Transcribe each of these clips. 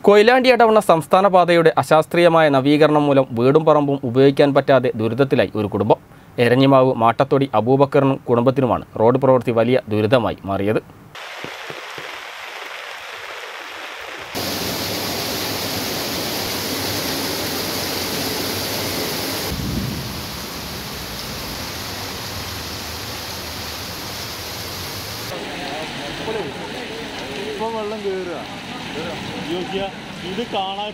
കൊയിലാണ്ടി ഇടവണ്ണ സംസ്ഥാന പാതയുടെ അശാസ്ത്രീയമായ നവീകരണം മൂലം വീടും പറമ്പും ഉപയോഗിക്കാൻ പറ്റാതെ ദുരിതത്തിലായി ഒരു കുടുംബം എരഞ്ഞിമാവ് മാട്ടത്തൊടി അബൂബക്കറിനും കുടുംബത്തിനുമാണ് റോഡ് പ്രവൃത്തി വലിയ ദുരിതമായി മാറിയത് ഇപ്പൊ വെള്ളം കേറുക യോഗ്യ ഇത് കാണാൻ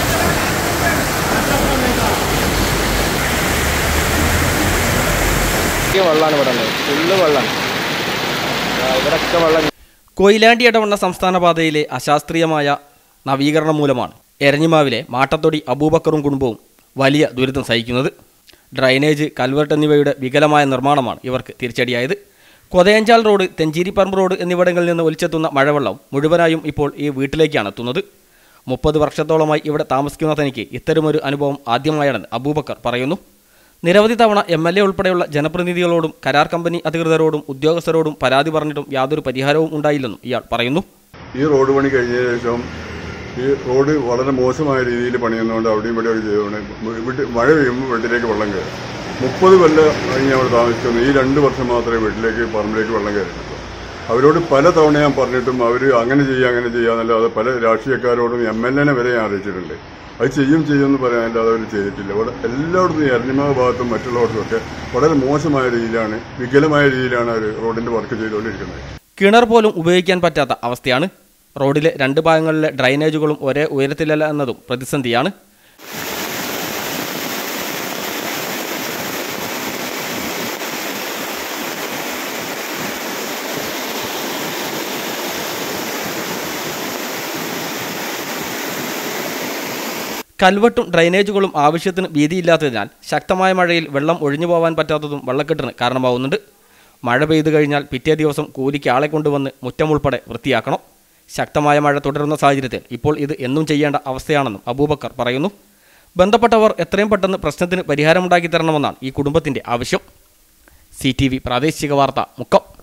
വെള്ളമാണ് ഇവിടെ ഫുള്ള് വെള്ളം ഇവിടെയൊക്കെ വെള്ളം കൊയിലാണ്ടി ഇടവണ്ണ സംസ്ഥാന പാതയിലെ അശാസ്ത്രീയമായ നവീകരണം മൂലമാണ് എരഞ്ഞിമാവിലെ മാട്ടത്തൊടി അബൂബക്കറും കുടുംബവും വലിയ ദുരിതം സഹിക്കുന്നത് ഡ്രൈനേജ് കൽവർട്ട് എന്നിവയുടെ വികലമായ നിർമ്മാണമാണ് ഇവർക്ക് തിരിച്ചടിയായത് കൊതയഞ്ചാൽ റോഡ് തെഞ്ചേരിപ്പറമ്പ് റോഡ് എന്നിവിടങ്ങളിൽ നിന്ന് ഒലിച്ചെത്തുന്ന മഴവെള്ളം മുഴുവനായും ഇപ്പോൾ ഈ വീട്ടിലേക്കാണ് എത്തുന്നത് മുപ്പത് വർഷത്തോളമായി ഇവിടെ താമസിക്കുന്ന തനിക്ക് ഇത്തരമൊരു അനുഭവം ആദ്യമായാണെന്ന് അബൂബക്കർ പറയുന്നു നിരവധി തവണ എം എൽ എ ഉൾപ്പെടെയുള്ള ജനപ്രതിനിധികളോടും കരാർ കമ്പനി അധികൃതരോടും ഉദ്യോഗസ്ഥരോടും പരാതി പറഞ്ഞിട്ടും യാതൊരു പരിഹാരവും ഉണ്ടായില്ലെന്നും ഇയാൾ പറയുന്നു ഈ റോഡ് പണി കഴിഞ്ഞതിന് ശേഷം ഈ റോഡ് വളരെ മോശമായ രീതിയിൽ പണിയുന്നതുകൊണ്ട് അവിടെയും ഇവിടെ ചെയ്തുകൊണ്ട് വീട്ടിൽ മഴ പെയ്യുമ്പോൾ വീട്ടിലേക്ക് വെള്ളം കയറും മുപ്പത് കൊല്ലം കഴിഞ്ഞ് അവിടെ താമസിക്കുന്നു ഈ രണ്ട് വർഷം മാത്രമേ വീട്ടിലേക്ക് പറമ്പിലേക്ക് വെള്ളം കയറിയിട്ടുള്ളൂ അവരോട് പല തവണ ഞാൻ പറഞ്ഞിട്ടും അവർ അങ്ങനെ ചെയ്യുക അങ്ങനെ ചെയ്യാന്നല്ലാതെ പല രാഷ്ട്രീയക്കാരോടും എം എൽ എനെ വരെ ഞാൻ അറിയിച്ചിട്ടുണ്ട് അത് ചെയ്യും ചെയ്യുമെന്ന് പറയാനല്ലാതെ അവർ ചെയ്തിട്ടില്ല ഇവിടെ എല്ലായിടത്തും എരഞ്ഞിമാവ് ഭാഗത്തും മറ്റുള്ളവർക്കും ഒക്കെ വളരെ മോശമായ രീതിയിലാണ് വികലമായ രീതിയിലാണ് അവർ റോഡിന്റെ വർക്ക് ചെയ്തുകൊണ്ടിരിക്കുന്നത് കിണർ പോലും ഉപയോഗിക്കാൻ പറ്റാത്ത അവസ്ഥയാണ് റോഡിലെ രണ്ട് ഭാഗങ്ങളിലെ ഡ്രൈനേജുകളും ഒരേ ഉയരത്തിലല്ല എന്നതും പ്രതിസന്ധിയാണ് കൽവട്ടും ഡ്രൈനേജുകളും ആവശ്യത്തിന് വീതിയില്ലാത്തതിനാൽ ശക്തമായ മഴയിൽ വെള്ളം ഒഴിഞ്ഞു പോകാൻ പറ്റാത്തതും വെള്ളക്കെട്ടിന് കാരണമാവുന്നുണ്ട് മഴ പെയ്തു കഴിഞ്ഞാൽ പിറ്റേ ദിവസം കൂലിക്ക് ആളെ കൊണ്ടുവന്ന് മുറ്റമുൾപ്പെടെ വൃത്തിയാക്കണം ശക്തമായ മഴ തുടരുന്ന സാഹചര്യത്തിൽ ഇപ്പോൾ ഇത് എന്നും ചെയ്യേണ്ട അവസ്ഥയാണെന്നും അബൂബക്കർ പറയുന്നു ബന്ധപ്പെട്ടവർ എത്രയും പെട്ടെന്ന് പ്രശ്നത്തിന് പരിഹാരമുണ്ടാക്കി തരണമെന്നാണ് ഈ കുടുംബത്തിൻ്റെ ആവശ്യം സി പ്രാദേശിക വാർത്ത മുക്കം